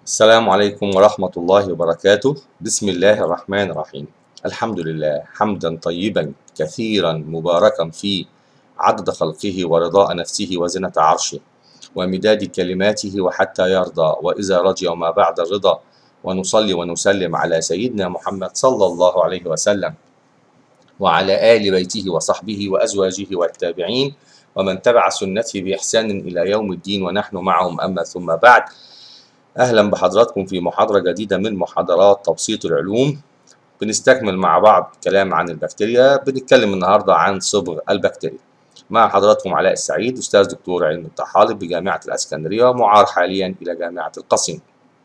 السلام عليكم ورحمة الله وبركاته بسم الله الرحمن الرحيم الحمد لله حمدا طيبا كثيرا مباركا فيه عدد خلقه ورضاء نفسه وزنة عرشه ومداد كلماته وحتى يرضى وإذا رضي وما بعد الرضا ونصلي ونسلم على سيدنا محمد صلى الله عليه وسلم وعلى آل بيته وصحبه وأزواجه والتابعين ومن تبع سنته بإحسان إلى يوم الدين ونحن معهم أما ثم بعد أهلا بحضراتكم في محاضرة جديدة من محاضرات تبسيط العلوم بنستكمل مع بعض كلام عن البكتيريا بنتكلم النهاردة عن صبغ البكتيريا مع حضراتكم علاء السعيد أستاذ دكتور علم الطحالب بجامعة الأسكندرية ومعار حاليا إلى جامعة القصيم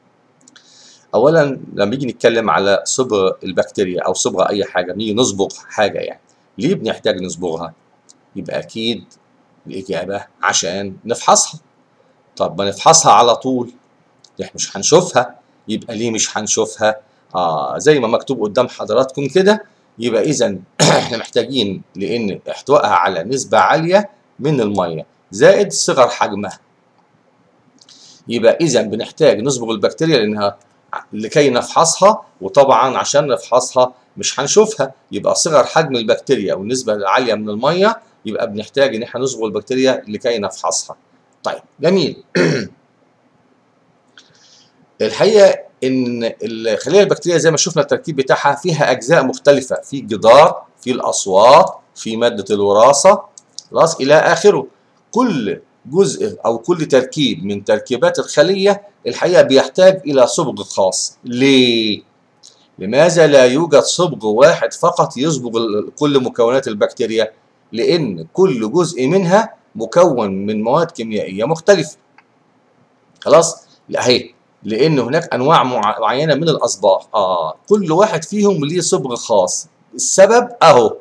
أولا لما نيجي نتكلم على صبغ البكتيريا أو صبغ أي حاجة بنيجي نصبغ حاجة يعني ليه بنحتاج نصبغها؟ يبقى أكيد الإجابة عشان نفحصها طب ما نفحصها على طول احنا مش هنشوفها يبقى ليه مش هنشوفها اه زي ما مكتوب قدام حضراتكم كده يبقى اذا احنا محتاجين لان احتوائها على نسبة عالية من المية زائد صغر حجمها يبقى اذا بنحتاج نصبغ البكتيريا لانها لكي نفحصها وطبعا عشان نفحصها مش هنشوفها يبقى صغر حجم البكتيريا والنسبة العالية من المية يبقى بنحتاج ان احنا نصبغ البكتيريا لكي نفحصها طيب جميل الحقيقه ان الخليه البكتيريه زي ما شفنا التركيب بتاعها فيها اجزاء مختلفه في الجدار في الاصوات في ماده الوراثه خلاص الى اخره كل جزء او كل تركيب من تركيبات الخليه الحقيقه بيحتاج الى صبغ خاص ليه لماذا لا يوجد صبغ واحد فقط يصبغ كل مكونات البكتيريا لان كل جزء منها مكون من مواد كيميائيه مختلفه خلاص لا هي لان هناك انواع معينه من الاصباغ اه كل واحد فيهم ليه صبغ خاص السبب اهو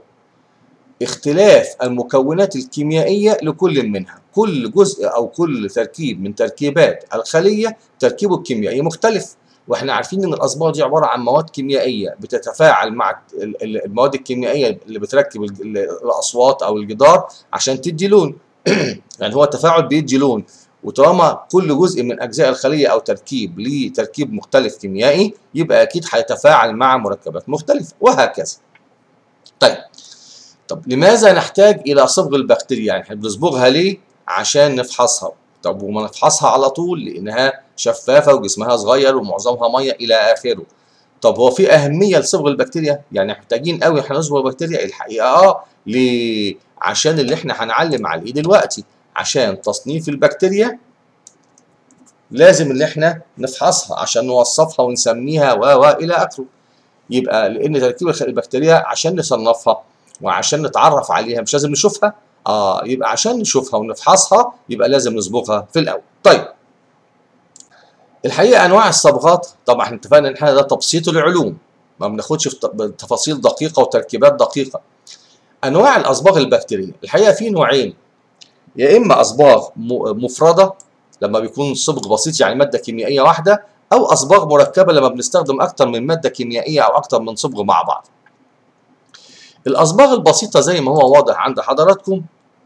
اختلاف المكونات الكيميائيه لكل منها كل جزء او كل تركيب من تركيبات الخليه تركيبه الكيميائي مختلف واحنا عارفين ان الاصباغ دي عباره عن مواد كيميائيه بتتفاعل مع المواد الكيميائيه اللي بتركب الاصوات او الجدار عشان تدي لون يعني هو التفاعل بيدي لون وطالما كل جزء من اجزاء الخليه او تركيب ليه تركيب مختلف كيميائي يبقى اكيد هيتفاعل مع مركبات مختلفه وهكذا. طيب طب لماذا نحتاج الى صبغ البكتيريا؟ يعني احنا بنصبغها ليه؟ عشان نفحصها. طب وما نفحصها على طول لانها شفافه وجسمها صغير ومعظمها ميه الى اخره. طب هو في اهميه لصبغ البكتيريا؟ يعني محتاجين قوي احنا نصبغ البكتيريا؟ الحقيقه اه ليه؟ عشان اللي احنا هنعلم عليه دلوقتي. عشان تصنيف البكتيريا لازم اللي احنا نفحصها عشان نوصفها ونسميها و و الى اخره يبقى لان تركيب البكتيريا عشان نصنفها وعشان نتعرف عليها مش لازم نشوفها اه يبقى عشان نشوفها ونفحصها يبقى لازم نصبغها في الاول طيب الحقيقه انواع الصبغات طبعا احنا اتفقنا ان احنا ده تبسيط العلوم ما بناخدش في تفاصيل دقيقه وتركيبات دقيقه انواع الاصباغ البكتيريه الحقيقه في نوعين يا اما اصباغ مفرده لما بيكون صبغ بسيط يعني ماده كيميائيه واحده او اصباغ مركبه لما بنستخدم اكتر من ماده كيميائيه او اكتر من صبغ مع بعض الاصباغ البسيطه زي ما هو واضح عند حضراتكم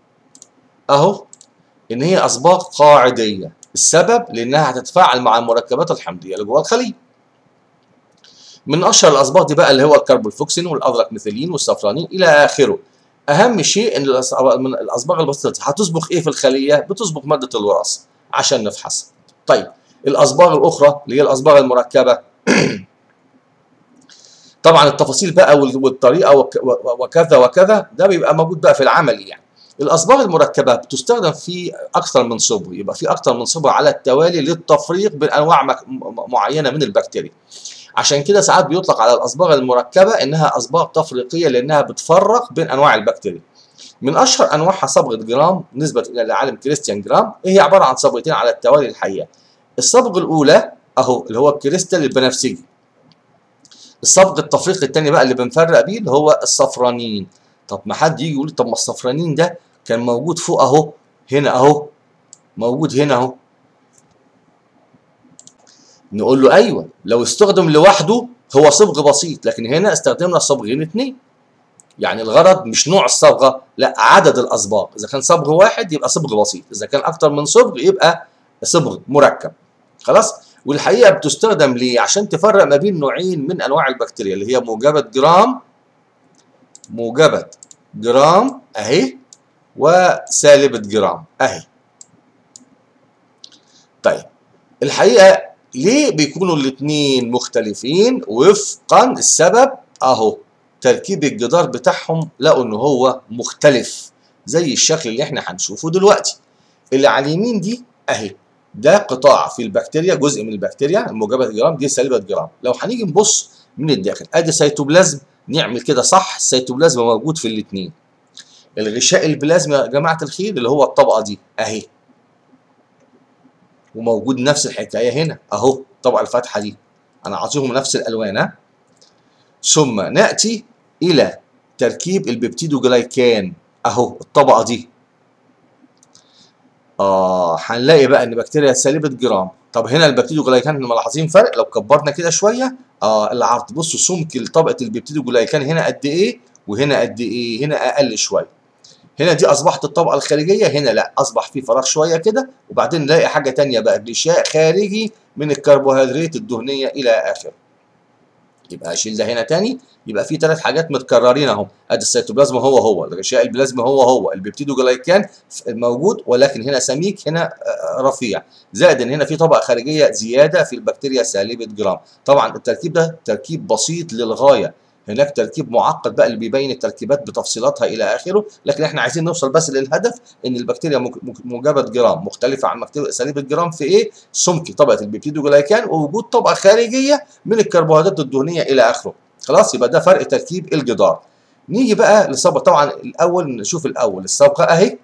اهو ان هي اصباغ قاعديه السبب لانها هتتفاعل مع المركبات الحمضيه اللي جوه الخليه من اشهر الاصباغ دي بقى اللي هو الكربولفوكسين والازرق ميثيلين والصفرانين الى اخره اهم شيء ان من الاصباغ البسيطه هتصبغ ايه في الخليه بتصبغ ماده الوراثه عشان نفحصها طيب الاصباغ الاخرى اللي هي الاصباغ المركبه طبعا التفاصيل بقى والطريقه وكذا وكذا ده بيبقى موجود بقى في العملي يعني الاصباغ المركبه بتستخدم في اكثر من صبغ يبقى في اكثر من صبغ على التوالي للتفريق بين انواع معينه من البكتيريا عشان كده ساعات بيطلق على الاصباغ المركبه انها اصباغ تفريقيه لانها بتفرق بين انواع البكتيريا. من اشهر انواعها صبغه جرام نسبه الى العالم كريستيان جرام هي عباره عن صبغتين على التوالي الحقيقه. الصبغه الاولى اهو اللي هو الكريستال البنفسجي. الصبغ التفريق الثاني بقى اللي بنفرق بيه اللي هو الصفرانين. طب ما حد يجي يقول طب ما الصفرانين ده كان موجود فوق اهو هنا اهو موجود هنا اهو نقول له ايوه لو استخدم لوحده هو صبغ بسيط لكن هنا استخدمنا صبغين اثنين يعني الغرض مش نوع الصبغه لا عدد الاصباغ اذا كان صبغ واحد يبقى صبغ بسيط اذا كان اكتر من صبغ يبقى صبغ مركب خلاص والحقيقه بتستخدم ليه عشان تفرق ما بين نوعين من انواع البكتيريا اللي هي موجبه جرام موجبه جرام اهي وسالبه جرام اهي طيب الحقيقه ليه بيكونوا الاثنين مختلفين وفقا السبب اهو تركيب الجدار بتاعهم لقوا ان هو مختلف زي الشكل اللي احنا هنشوفه دلوقتي اللي على اليمين دي اهي ده قطاع في البكتيريا جزء من البكتيريا الموجبه جرام دي سالبه جرام لو هنيجي نبص من الداخل ادي سيتوبلازم نعمل كده صح السيتوبلازم موجود في الاثنين الغشاء البلازمي يا جماعه الخير اللي هو الطبقه دي اهي وموجود نفس الحكايه هنا اهو الطبقه الفاتحه دي انا عاطيهم نفس الالوان ها ثم ناتي الى تركيب البيبتيدوجلايكان اهو الطبقه دي اه هنلاقي بقى ان بكتيريا سالبه جرام طب هنا البيبتيدوجلايكان ملاحظين فرق لو كبرنا كده شويه اه العرض بصوا سمك طبقه البيبتيدوجلايكان هنا قد ايه وهنا قد ايه هنا اقل شويه هنا دي اصبحت الطبقه الخارجيه هنا لا اصبح في فراغ شويه كده وبعدين نلاقي حاجه تانية بقى غشاء خارجي من الكربوهيدرات الدهنيه الى اخره يبقى اشيل ده هنا تاني يبقى في ثلاث حاجات متكررين اهو ادي السيتوبلازم هو هو الغشاء البلازمي هو هو البيبتيدوجلايكان موجود ولكن هنا سميك هنا رفيع زائد ان هنا في طبقه خارجيه زياده في البكتيريا سالبه جرام طبعا التركيب ده تركيب بسيط للغايه هناك تركيب معقد بقى اللي بيبين التركيبات بتفصيلاتها الى اخره لكن احنا عايزين نوصل بس للهدف ان البكتيريا موجبه جرام مختلفه عن بكتيريا سليبه جرام في ايه سمك طبقه البيبتيدوجلايكان ووجود طبقه خارجيه من الكربوهيدرات الدهنيه الى اخره خلاص يبقى ده فرق تركيب الجدار نيجي بقى للصبغه طبعا الاول نشوف الاول الصبغه اهي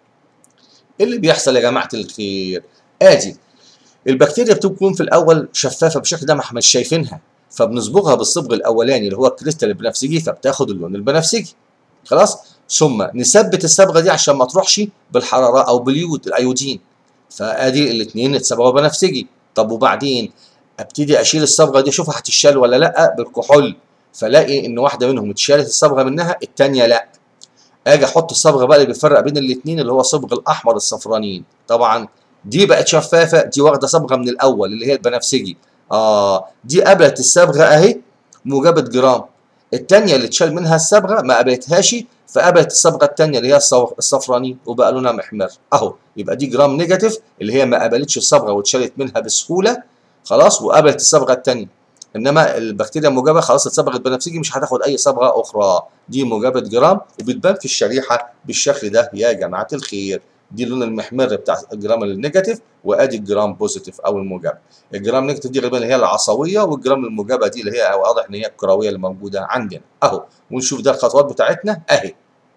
اللي بيحصل يا جماعه الخير ادي البكتيريا بتكون في الاول شفافه بالشكل ده ما احنا مش شايفينها فبنصبغها بالصبغ الاولاني اللي هو الكريستال البنفسجي فبتاخد اللون البنفسجي خلاص ثم نثبت الصبغه دي عشان ما تروحش بالحراره او باليود الايودين فادي الاثنين اتصبغوا بنفسجي طب وبعدين ابتدي اشيل الصبغه دي اشوفها هتشال ولا لا بالكحول فلاقي ان واحده منهم اتشالت الصبغه منها الثانيه لا اجي احط الصبغه بقى اللي بيفرق بين الاثنين اللي هو صبغ الاحمر الصفرانيين طبعا دي بقت شفافه دي واخده صبغه من الاول اللي هي البنفسجي اه دي قبلت الصبغه اهي موجبه جرام الثانيه اللي اتشال منها الصبغه ما قبلتهاش فقبلت الصبغه الثانيه اللي هي الصفراني وبقى لونها محمر اهو يبقى دي جرام نيجاتيف اللي هي ما قبلتش الصبغه واتشالت منها بسهوله خلاص وقبلت الصبغه الثانيه انما البكتيريا الموجبه خلاص اتصبغت بنفسجي مش هتاخد اي صبغه اخرى دي موجبه جرام وبتبان في الشريحه بالشكل ده يا جماعه الخير دي اللون المحمر بتاع الجرام النيجاتيف وادي الجرام بوزيتيف او الموجب الجرام نيجاتيف دي غالبا اللي هي العصويه والجرام الموجبه دي اللي هي واضح ان هي الكرويه اللي موجوده عندنا اهو ونشوف ده الخطوات بتاعتنا اهي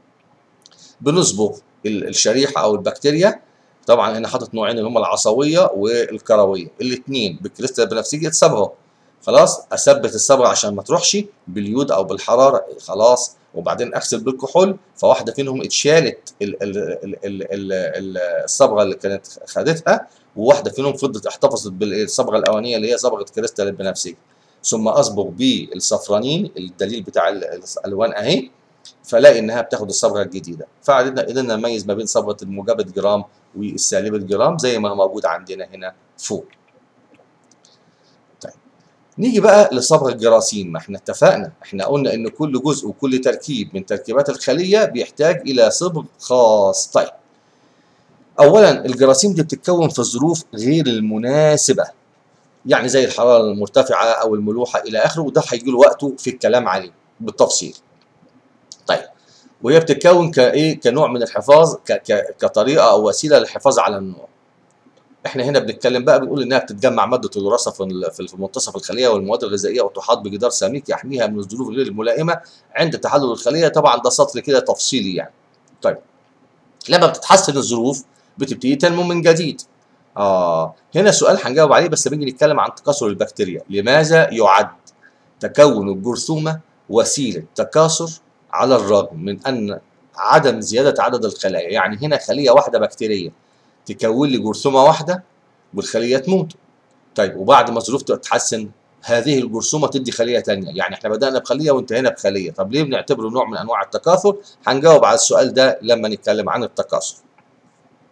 بنصبغ الشريحه او البكتيريا طبعا انا حاطط نوعين اللي هم العصويه والكرويه الاثنين بالكريستال البنفسجي اتصبغوا خلاص اثبت الصبغه عشان ما تروحش باليود او بالحراره خلاص وبعدين اغسل بالكحول فواحده فيهم اتشالت الصبغه اللي كانت خدتها وواحده فيهم فضلت احتفظت بالصبغه الاولانيه اللي هي صبغه كريستال البنفسجي ثم اصبغ بالصفرانين الدليل بتاع الالوان اهي فلاقي انها بتاخد الصبغه الجديده فقدرنا قدرنا نميز ما بين صبغه الموجبه جرام والسالبه جرام زي ما موجود عندنا هنا فوق نيجي بقى لصبغ الجراثيم ما احنا اتفقنا احنا قلنا ان كل جزء وكل تركيب من تركيبات الخليه بيحتاج الى صبغ خاص طيب اولا الجراثيم دي بتتكون في الظروف غير المناسبه يعني زي الحراره المرتفعه او الملوحه الى اخره وده هيجي له وقته في الكلام عليه بالتفصيل طيب وهي بتتكون كايه كنوع من الحفاظ كطريقه او وسيله للحفاظ على النوع احنا هنا بنتكلم بقى بنقول انها بتتجمع ماده الوراثه في في منتصف الخليه والمواد الغذائيه وتحاط بجدار سميك يحميها من الظروف غير الملائمه عند تحلل الخليه طبعا ده سطر كده تفصيلي يعني طيب لما بتتحسن الظروف بتبتدي تنمو من جديد اه هنا سؤال هنجاوب عليه بس بنيجي نتكلم عن تكاثر البكتيريا لماذا يعد تكون الجرثومه وسيله تكاثر على الرغم من ان عدم زياده عدد الخلايا يعني هنا خليه واحده بكتيريه تكون لي جرثومه واحده والخليه تموت طيب وبعد ما الظروف تتحسن هذه الجرثومه تدي خليه ثانيه يعني احنا بدانا بخليه وانتهينا بخليه طب ليه بنعتبره نوع من انواع التكاثر هنجاوب على السؤال ده لما نتكلم عن التكاثر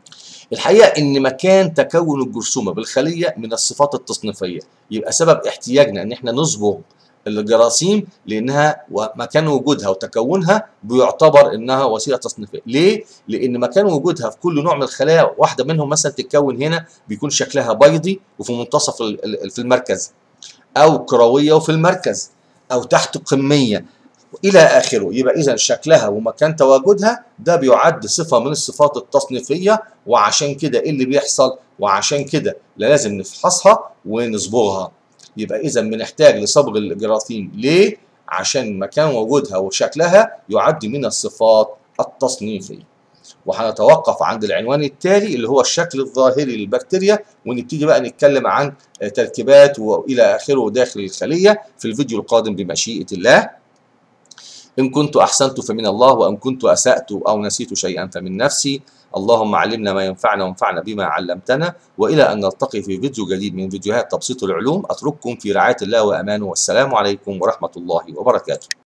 الحقيقه ان مكان تكون الجرثومه بالخليه من الصفات التصنيفيه يبقى سبب احتياجنا ان احنا نصبغ الجراثيم لانها ومكان وجودها وتكونها بيعتبر انها وسيله تصنيفيه، ليه؟ لان مكان وجودها في كل نوع من الخلايا واحده منهم مثلا تتكون هنا بيكون شكلها بيضي وفي منتصف في المركز او كرويه وفي المركز او تحت قميه الى اخره يبقى اذا شكلها ومكان تواجدها ده بيعد صفه من الصفات التصنيفيه وعشان كده ايه اللي بيحصل وعشان كده لازم نفحصها ونصبغها يبقى اذا بنحتاج لصبغ الجراثيم ليه عشان مكان وجودها وشكلها يعد من الصفات التصنيفيه وهنتوقف عند العنوان التالي اللي هو الشكل الظاهري للبكتيريا ونبتدي بقى نتكلم عن تركيبات والى اخره داخل الخليه في الفيديو القادم بمشيئه الله إن كنت أحسنت فمن الله وإن كنت أسأت أو نسيت شيئا فمن نفسي اللهم علمنا ما ينفعنا وانفعنا بما علمتنا وإلى أن نلتقي في فيديو جديد من فيديوهات تبسيط العلوم أترككم في رعاية الله وأمانه والسلام عليكم ورحمة الله وبركاته